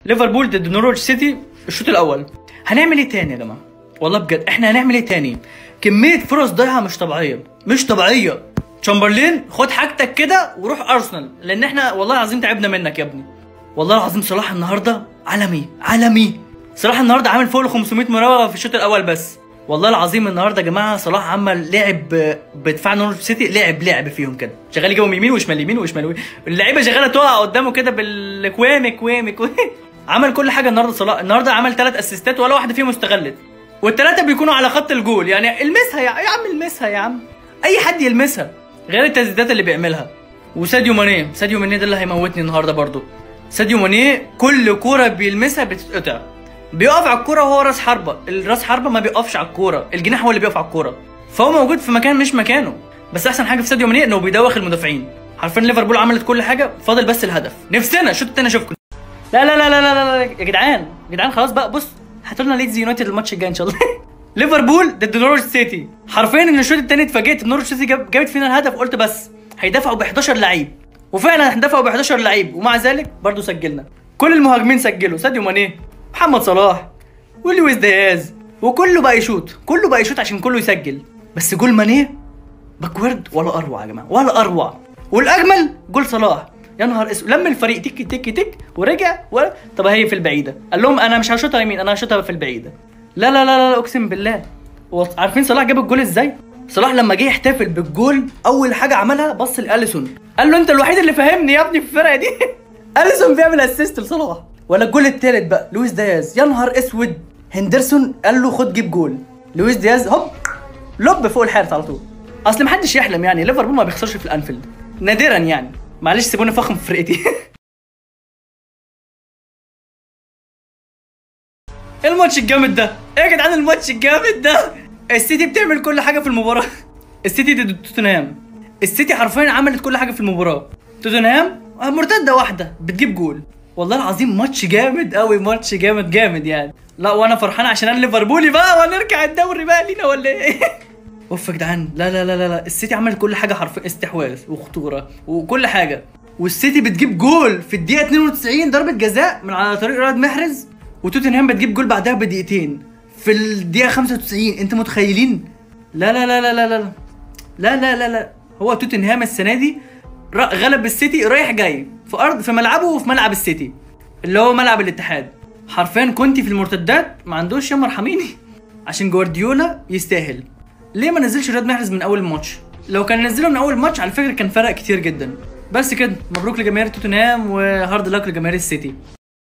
ليفربول ضد نورويتش سيتي الشوط الاول هنعمل ايه تاني يا جماعه والله بجد احنا هنعمل ايه تاني كميه فرص ضايعه مش طبيعيه مش طبيعيه تشامبرلين خد حاجتك كده وروح ارسنال لان احنا والله العظيم تعبنا منك يا ابني والله العظيم صلاح النهارده عالمي عالمي صلاح النهارده عامل فوق ال 500 مراوغه في الشوط الاول بس والله العظيم النهارده يا جماعه صلاح عمل لعب بدفاع نورwich سيتي لعب لعب فيهم كده شغال يجيبهم يمين وشمال يمين وشمال ويمين. اللعيبه شغاله تقع قدامه كده بالكوام كوام كوام عمل كل حاجه النهارده صلاح النهارده عمل ثلاث اسيستات ولا واحده فيهم استغلت والثلاثه بيكونوا على خط الجول يعني المسها يا, يا عم المسها يا عم اي حد يلمسها غير التسديدات اللي بيعملها وساديو ماني ساديو ماني ده اللي هيموتني النهارده برضو ساديو ماني كل كوره بيلمسها بتتقطع بيقف على الكوره وهو راس حربه الراس حربه ما بيقفش على الكوره الجناح هو اللي بيقف على الكوره فهو موجود في مكان مش مكانه بس احسن حاجه في ساديو ماني انه بيدوخ المدافعين حرفيا ليفربول عملت كل حاجه فاضل بس الهدف نفسنا الشوط التاني اشوفكم لا لا لا لا لا لا يا جدعان يا جدعان خلاص بقى بص هاتوا لنا ليدز يونايتد الماتش الجاي ان شاء الله ليفربول ضد نورwich سيتي حرفيا ان الشوط الثاني اتفاجئت نورwich سيتي جاب جابت فينا الهدف قلت بس هيدافعوا ب 11 لعيب وفعلا هندفعوا ب 11 لعيب ومع ذلك برضه سجلنا كل المهاجمين سجلوا ساديو ماني محمد صلاح ولويس دياز وكله بقى يشوط كله بقى يشوط عشان كله يسجل بس جول ماني باكورد ولا اروع يا جماعه ولا اروع والاجمل جول صلاح يا نهار اسود لم الفريق تك تك تك ورجع و... طب هي في البعيده قال لهم انا مش هشوطها يمين انا هشوطها في البعيده لا لا لا لا, لا اقسم بالله هو عارفين صلاح جاب الجول ازاي صلاح لما جه يحتفل بالجول اول حاجه عملها بص لاليسون قال له انت الوحيد اللي فاهمني يا ابني في الفرقه دي اليسون بيعمل اسيست لصلاح ولا الجول التالت بقى لويس دياز يا نهار اسود هندرسون قال له خد جيب جول لويس دياز هوب لوب فوق الحارس على طول اصل محدش يحلم يعني ليفربول ما بيخسرش في الانفيلد نادرا يعني معلش سيبوني فخم في فرقتي ايه الماتش الجامد ده ايه يا جدعان الماتش الجامد ده السيتي بتعمل كل حاجه في المباراه السيتي ضد توتنهام السيتي حرفيا عملت كل حاجه في المباراه توتنهام مرتده واحده بتجيب جول والله العظيم ماتش جامد قوي ماتش جامد جامد يعني لا وانا فرحان عشان انا ليفربولي بقى ونرجع الدوري بقى لينا ولا ايه اوف يا جدعان لا لا لا لا لا السيتي عملت كل حاجه حرفيا استحواذ وخطوره وكل حاجه والسيتي بتجيب جول في الدقيقه 92 ضربه جزاء من على طريق رياض محرز وتوتنهام بتجيب جول بعدها بدقيقتين في الدقيقه 95 انت متخيلين لا لا لا لا لا لا لا لا لا لا هو توتنهام السنه دي غلب السيتي رايح جاي في ارض في ملعبه وفي ملعب السيتي اللي هو ملعب الاتحاد حرفيا كنت في المرتدات ما عندوش يا مرحميني عشان جوارديولا يستاهل ليه ما نزلش رياض محرز من اول الماتش لو كان نزله من اول ماتش على فكره كان فرق كتير جدا بس كده مبروك لجماهير توتنهام وهارد لك لجماهير السيتي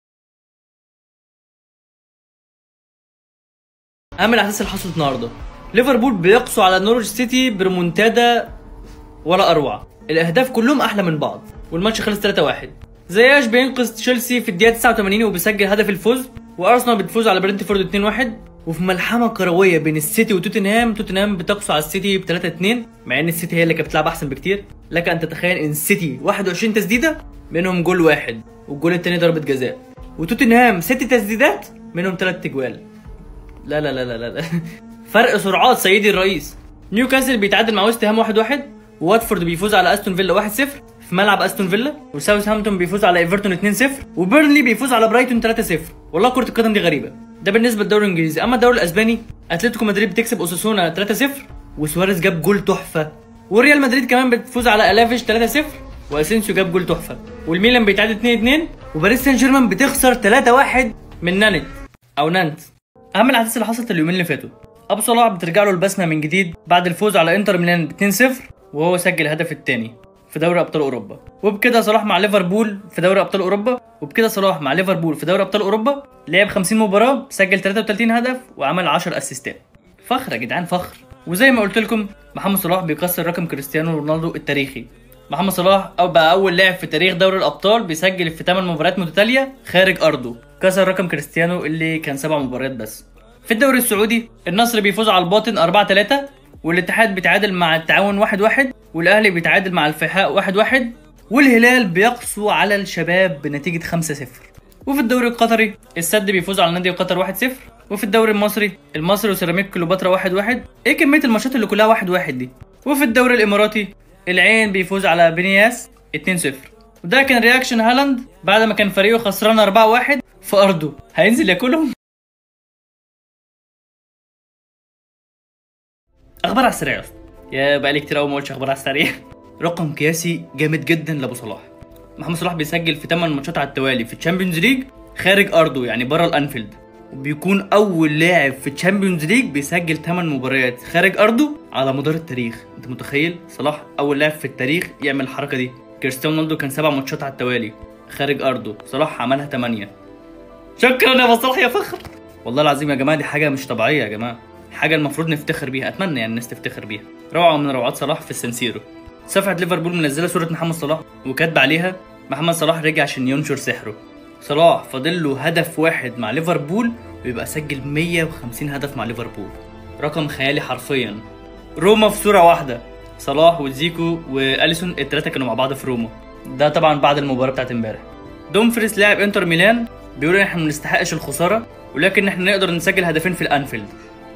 اهم الاحداث اللي حصلت النهارده ليفربول بيقسو على نورwich سيتي بريمونتادا ولا اروع الاهداف كلهم احلى من بعض والماتش خلص 3-1 زياش بينقذ تشيلسي في الدقيقه 89 وبيسجل هدف الفوز وارسنال بتفوز على برنتفورد 2-1 وفي ملحمه كرويه بين السيتي وتوتنهام توتنهام بتقسو على السيتي ب 3-2 مع ان السيتي هي اللي كانت بتلعب احسن بكتير لك ان تتخيل ان السيتي 21 تسديده منهم جول واحد والجول الثاني ضربه جزاء وتوتنهام ست تسديدات منهم ثلاث تجوال لا لا لا لا لا, لا. فرق سرعات سيدي الرئيس نيوكاسل بيتعادل مع ويست هام 1-1 وواتفورد بيفوز على استون فيلا 1-0 في ملعب استون فيلا وساوثهامبتون بيفوز على ايفرتون 2-0 وبيرنلي بيفوز على برايتون 3-0 والله كره القدم دي غريبه ده بالنسبه للدوري الانجليزي اما الدوري الاسباني اتلتيكو مدريد بتكسب اوساسونا 3-0 وسواريز جاب جول تحفه وريال مدريد كمان بتفوز على الافيش 3-0 واسينسيو جاب جول تحفه والميلان بيتعادل 2-2 وباريس سان جيرمان بتخسر 3-1 من نانت او نانت اهم الاحداث اللي حصلت اليومين اللي فاتوا ابو صلاح بترجع له البسمه من جديد بعد الفوز على انتر ميلان ب 2-0 وهو سجل الهدف الثاني في دوري ابطال اوروبا وبكده صلاح مع ليفربول في دوري ابطال اوروبا وبكده صلاح مع ليفربول في دوري ابطال اوروبا لعب 50 مباراه سجل 33 هدف وعمل 10 اسيستات فخر يا جدعان فخر وزي ما قلت لكم محمد صلاح بيكسر رقم كريستيانو رونالدو التاريخي محمد صلاح أو بقى اول لاعب في تاريخ دوري الابطال بيسجل في 8 مباريات متتاليه خارج ارضه كسر رقم كريستيانو اللي كان 7 مباريات بس في الدوري السعودي النصر بيفوز على الباطن 4 3 والاتحاد بيتعادل مع التعاون 1 1 والاهلي بيتعادل مع الفيحاء 1 1 والهلال بيقسو على الشباب بنتيجه 5 0 وفي الدوري القطري السد بيفوز على نادي قطر 1 0 وفي الدوري المصري المصري وسيراميك كليوباترا 1 1 ايه كميه الماتشات اللي كلها 1 1 دي وفي الدوري الاماراتي العين بيفوز على بنياس 2 0 وده كان رياكشن هالاند بعد ما كان فريقه خسران 4-1 في ارضه هينزل ياكلهم اخبار على السريع يا اسطى يا بقالي كتير قوي ما قلتش اخبار على السريع رقم قياسي جامد جدا لابو صلاح محمد صلاح بيسجل في 8 ماتشات على التوالي في الشامبيونز ليج خارج ارضه يعني بره الانفيلد وبيكون اول لاعب في الشامبيونز ليج بيسجل 8 مباريات خارج ارضه على مدار التاريخ انت متخيل صلاح اول لاعب في التاريخ يعمل الحركه دي كريستيانو رونالدو كان سبع ماتشات على التوالي خارج ارضه صلاح عملها 8 شكرا يا ابو صلاح يا فخر والله العظيم يا جماعه دي حاجه مش طبيعيه يا جماعه حاجه المفروض نفتخر بيها اتمنى يعني الناس تفتخر بيها روعه من روعات صلاح في السنسيرو صفحه ليفربول منزله صوره محمد صلاح وكاتبه عليها محمد صلاح رجع عشان ينشر سحره صلاح فاضل له هدف واحد مع ليفربول ويبقى سجل 150 هدف مع ليفربول رقم خيالي حرفيا روما في صوره واحده صلاح وزيكو واليسون الثلاثه كانوا مع بعض في روما ده طبعا بعد المباراه بتاعت امبارح دومفريس لاعب انتر ميلان بيقول ان احنا ما نستحقش الخساره ولكن احنا نقدر نسجل هدفين في الانفيلد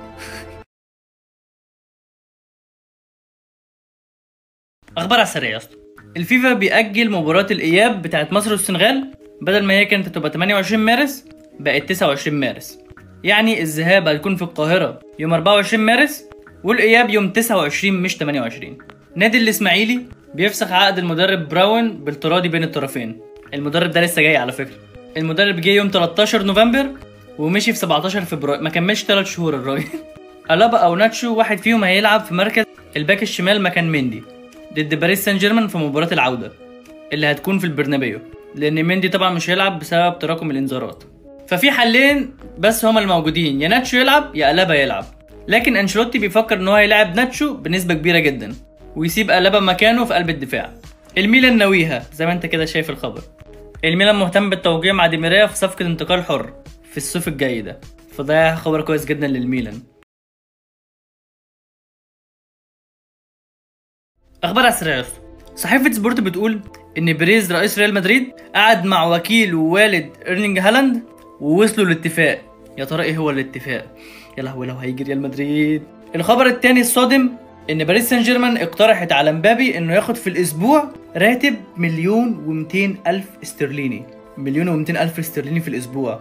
اخبار على السريع يا اسطى الفيفا بيأجل مباراة الإياب بتاعت مصر والسنغال بدل ما هي كانت هتبقى 28 مارس بقت 29 مارس يعني الذهاب هيكون في القاهرة يوم 24 مارس والإياب يوم 29 مش 28 نادي الإسماعيلي بيفسخ عقد المدرب براون بالتراضي بين الطرفين المدرب ده لسه جاي على فكرة المدرب جه يوم 13 نوفمبر ومشي في 17 فبراير ما كملش 3 شهور الراجل ألابا أو ناتشو واحد فيهم هيلعب في مركز الباك الشمال مكان مندي ضد باريس سان جيرمان في مباراة العودة اللي هتكون في البرنابيو لأن مندي طبعا مش هيلعب بسبب تراكم الإنذارات ففي حلين بس هما الموجودين يا ناتشو يلعب يا ألابا يلعب لكن أنشيلوتي بيفكر إن هو هيلاعب ناتشو بنسبة كبيرة جدا ويسيب ألابا مكانه في قلب الدفاع الميلان ناويها زي ما انت كده شايف الخبر الميلان مهتم بالتوقيع مع ديميريا في صفقة انتقال حر في الصيف الجاي ده فده خبر كويس جدا للميلان اخبار على السريع يا أسطى. صحيفة سبورت بتقول ان بريز رئيس ريال مدريد قعد مع وكيل ووالد ايرلينج هالاند ووصلوا لاتفاق يا ترى ايه هو الاتفاق يا لهوي لو هيجي ريال مدريد الخبر التاني الصادم ان باريس سان جيرمان اقترحت على مبابي انه ياخد في الاسبوع راتب مليون و200 الف استرليني مليون و200 الف استرليني في الاسبوع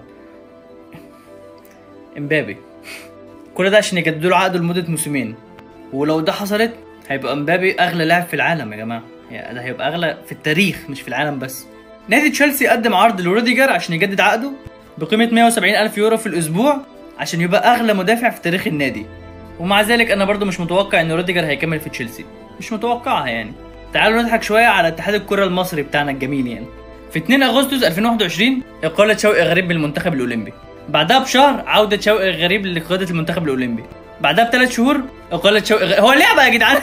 امبابي كل ده عشان يجددوا له عقده لمده موسمين ولو ده حصلت هيبقى مبابي اغلى لاعب في العالم يا جماعه يعني ده هيبقى اغلى في التاريخ مش في العالم بس نادي تشيلسي قدم عرض لروديجر عشان يجدد عقده بقيمه 170 الف يورو في الاسبوع عشان يبقى اغلى مدافع في تاريخ النادي ومع ذلك انا برضو مش متوقع ان روديجر هيكمل في تشيلسي مش متوقعها يعني تعالوا نضحك شويه على اتحاد الكره المصري بتاعنا الجميل يعني في 2 اغسطس 2021 اقاله شوقي غريب من المنتخب الاولمبي بعدها بشهر عوده شوقي غريب لقياده المنتخب الاولمبي بعدها بثلاث شهور اقاله شوقي غريب هو لعبه يا جدعان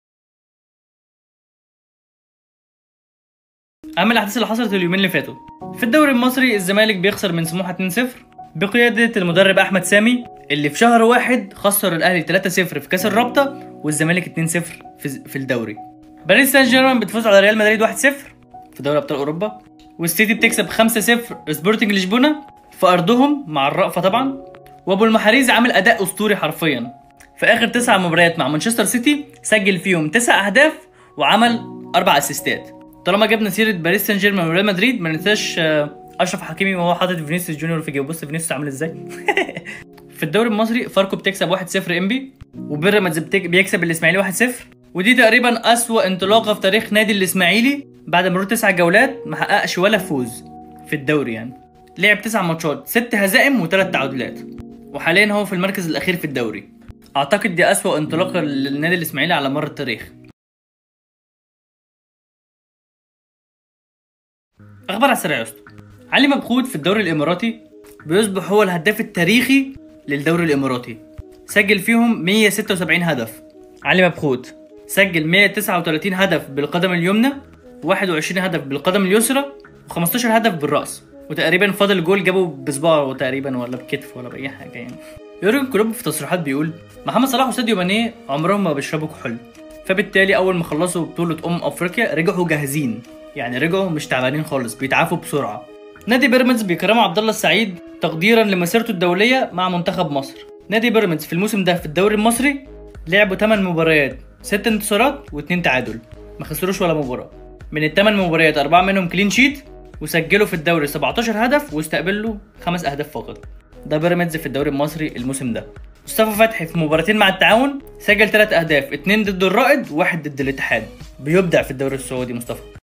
اهم الاحداث اللي حصلت اليومين اللي فاتوا في الدوري المصري الزمالك بيخسر من سموحه 2-0 بقياده المدرب احمد سامي اللي في شهر واحد خسر الاهلي 3-0 في كاس الرابطه والزمالك 2-0 في في الدوري باريس سان جيرمان بتفوز على ريال مدريد 1-0 في دوري ابطال اوروبا والسيتي بتكسب 5-0 سبورتنج لشبونه في ارضهم مع الرأفه طبعا وابو المحاريز عامل اداء اسطوري حرفيا في اخر تسع مباريات مع مانشستر سيتي سجل فيهم تسع اهداف وعمل اربع اسيستات طالما جبنا سيره باريس سان جيرمان وريال مدريد ما ننساش آه، اشرف حكيمي وهو حاطط فينيسيوس جونيور في جيبه بص فينيسيوس عامل ازاي في الدوري المصري فاركو بتكسب 1-0 انبي وبيراميدز بتك- بيكسب الاسماعيلي 1-0 ودي تقريبا اسوأ انطلاقه في تاريخ نادي الاسماعيلي بعد مرور تسع جولات ما حققش ولا فوز في الدوري يعني لعب تسع ماتشات ست هزائم وثلاث تعادلات وحاليا هو في المركز الاخير في الدوري اعتقد دي اسوأ انطلاقه للنادي الاسماعيلي على مر التاريخ اخبار على السريع يا اسطى علي مبخوت في الدوري الاماراتي بيصبح هو الهداف التاريخي للدوري الاماراتي سجل فيهم 176 هدف علي مبخوت سجل 139 هدف بالقدم اليمنى 21 هدف بالقدم اليسرى و15 هدف بالراس وتقريبا فاضل جول جابه بصباعه تقريبا ولا بكتف ولا باي حاجه يعني يورجن كلوب في تصريحات بيقول محمد صلاح وساديو ماني عمرهم ما بيشربوا كحول فبالتالي اول ما خلصوا بطوله ام افريقيا رجعوا جاهزين يعني رجعوا مش تعبانين خالص بيتعافوا بسرعه نادي بيراميدز بيكرموا عبد الله السعيد تقديرا لمسيرته الدوليه مع منتخب مصر نادي بيراميدز في الموسم ده في الدوري المصري لعبوا 8 مباريات 6 انتصارات و2 تعادل ما خسروش ولا مباراه من الثمان مباريات اربعه منهم كلين شيت وسجلوا في الدوري 17 هدف واستقبلوا خمس اهداف فقط ده بيراميدز في الدوري المصري الموسم ده مصطفى فتحي في مباراتين مع التعاون سجل ثلاث اهداف اتنين ضد الرائد وواحد ضد الاتحاد بيبدع في الدوري السعودي مصطفى